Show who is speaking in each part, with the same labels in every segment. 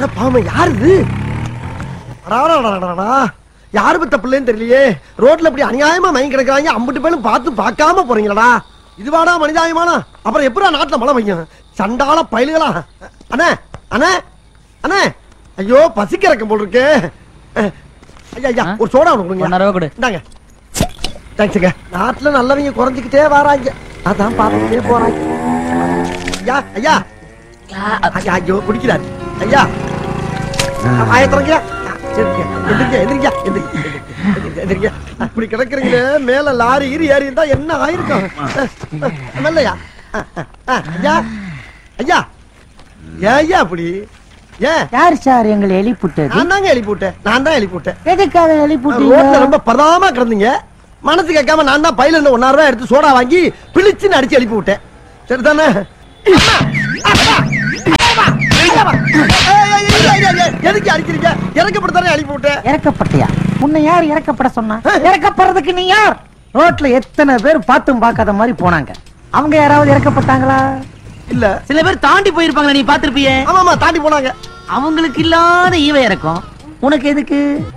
Speaker 1: அட பாவமே யாரு இது அடாடாடாடாடா. யாரு பத்த பிள்ளைன்னு தெரியலையே ரோட்ல இப்படி அநியாயமா மயங்கி கிடக்குறாங்க அம்பிட்டு பேரும் பார்த்து பார்க்காம போறீங்களடா இதுவாடா மனிதாயமானா அப்புறம் எப்படா நாட்டுல மழை பெய்யும் சண்டால பயலுகளா அண்ணே அண்ணே அண்ணே ஐயோ பசிக்கிறக்கம் போல் இருக்கு அஹ், ஐயா ஐயா
Speaker 2: ஆ?
Speaker 1: ஒரு சோடா ஒன்று கொடுங்க
Speaker 2: ஒன்னரை ரூபா கொடு
Speaker 1: இந்தாங்க தேங்க்ஸுங்க நாட்டுல நல்லவங்க குறைஞ்சிக்கிட்டே வராங்க அதான் பார்த்துக்கிட்டே போறாங்க ஐயா ஐயா ஐயா ஐயோ குடிக்கிறாரு ஐயா ஆயத்திரங்க எந்திரிங்க எந்திரிங்க எந்திரிங்க எந்திரிங்க இப்படி கிடக்குறீங்களே மேல லாரி ஈரி ஏறி இருந்தா என்ன ஆயிருக்கும் நல்லையா ஐயா ஐயா ஏன் ஐயா அப்படி ஏன்
Speaker 3: யார் சார் எங்களை எழுப்பிட்டது
Speaker 1: நான் தாங்க எழுப்பி விட்டேன் நான் தான் எழுப்பி விட்டேன்
Speaker 3: எதுக்காக
Speaker 1: ரோட்ல
Speaker 3: எழுப்பிட்டீங்க
Speaker 1: ரொம்ப பதாம கிடந்தீங்க மனசு கேட்காம நான் தான் பையில இருந்து ஒன்னாயிரம் ரூபாய் எடுத்து சோடா வாங்கி பிழிச்சுன்னு அடிச்சு எழுப்பி விட்டேன் சரிதானே அம்மா! அப்பா! அம்மா! அம்மா! ஏய், ஏய், ஏய், ஏய், ஏய், ஏய், எதுக்கு அடிக்கிறீங்க இறக்கப்பட்டு எழுப்பி விட்டேன்
Speaker 3: இறக்கப்பட்டியா உன்னை யார் இறக்கப்பட சொன்னா இறக்கப்படுறதுக்கு நீ யார் ரோட்ல எத்தனை பேர் பார்த்தும் பார்க்காத மாதிரி போனாங்க அவங்க யாராவது இறக்கப்பட்டாங்களா
Speaker 1: இல்ல
Speaker 2: சில பேர் தாண்டி போயிருப்பாங்களே நீ பாத்திருப்பியே
Speaker 1: ஆமாமா தாண்டி போனாங்க
Speaker 2: அவங்களுக்கு இல்லாத ஈவ இறக்கும் உனக்கு எதுக்கு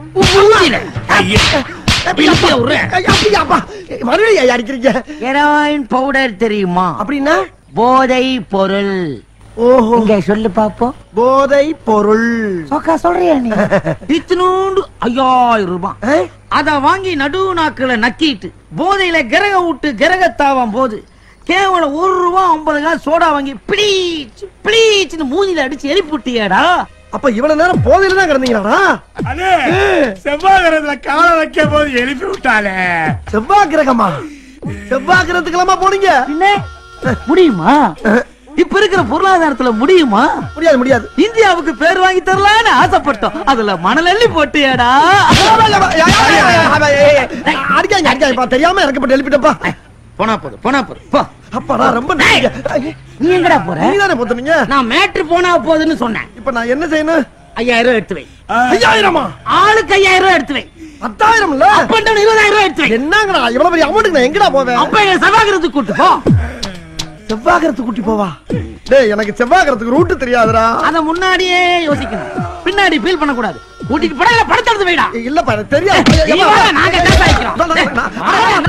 Speaker 2: இழுப்பியா விடுறேன்.
Speaker 1: ஐயா, அப்படியா, அப்பா? மறுபடியும் ஏன் அடிக்கிறீங்க
Speaker 3: ஹெராயின் பவுடர் தெரியுமா
Speaker 1: அப்படின்னா
Speaker 3: போதை பொருள்
Speaker 1: ஓஹோ
Speaker 3: இங்க சொல்லு பாப்போம்
Speaker 1: போதை பொருள்
Speaker 3: சோக்கா சொல்றியா நீ
Speaker 2: இத்தினூண்டு ஐயாயிரம் ரூபாய்
Speaker 1: ஆ?
Speaker 2: அத வாங்கி நடு நாக்குல நக்கிட்டு போதையில கிரக விட்டு கிரகத்தாவாம் போது கேவலம் ஒரு ரூபா ஐம்பது காசு சோடா வாங்கி பிளீச் பிளீச்னு மூஞ்சில அடிச்சு எழுப்பி விட்டியாடா
Speaker 1: அப்ப இவ்வளவு நேரம் போதையில தான் கிடந்தீங்களாடா
Speaker 4: அண்ணே செவ்வாய்க்கிரத்துல காலை வைக்க போது எழுப்பி விட்டாளே
Speaker 1: செவ்வாய் கிரகமா செவ்வாய் கிரகத்துக்கெல்லாமா போனீங்க
Speaker 3: பின்ன முடியுமா
Speaker 2: இப்ப இருக்கிற பொருளாதாரத்துல முடியுமா
Speaker 1: முடியாது முடியாது
Speaker 2: இந்தியாவுக்கு பேர் வாங்கி தரலான்னு ஆசைப்பட்டோம் அதுல மணல் அள்ளி போட்டியாடா
Speaker 1: அடிக்காங்க அடிக்காங்கப்பா தெரியாம இறக்கப்பட்டு எழுப்பிட்டப்பா
Speaker 2: போனா போதும் போனா போதும் போ
Speaker 1: அப்பாடா ரொம்ப நன்றிங்க.
Speaker 3: நீ எங்கடா போற
Speaker 1: நீதானே பொத்துனீங்க
Speaker 2: நான் மேட்ரு போனா போதுன்னு சொன்னேன்
Speaker 1: இப்ப நான் என்ன செய்யணும்
Speaker 2: ஐயாயிரம் ரூபாய் எடுத்து வை
Speaker 1: ஐயாயிரமா
Speaker 2: ஆளுக்கு ஐயாயிரம் ரூபாய் எடுத்து வை
Speaker 1: பத்தாயிரம் இல்ல
Speaker 2: அப்ப down இருபதாயிரம் ரூபாய் எடுத்து வை
Speaker 1: என்னங்கடா இவ்வளவு பெரிய அமௌண்ட்டுக்கு நான் எங்கடா போவேன்
Speaker 2: அப்ப என் சபாகிரத்துக்கு கூட்டு போ
Speaker 1: செவ்வாகரத்துக்கு கூட்டி போவா டேய் எனக்கு செவ்வாகரத்துக்கு ரூட் தெரியாதுடா
Speaker 2: அத முன்னாடியே யோசிக்கணும் பின்னாடி ஃபீல் பண்ண கூடாது கூட்டிட்டு படல படத்தை எடுத்து வைடா
Speaker 1: இல்லப்பா எனக்கு தெரியாது
Speaker 2: நீ வாடா, நாங்க கேஸ் ஆயிக்கிறோம்.
Speaker 1: நான், நான், நான்,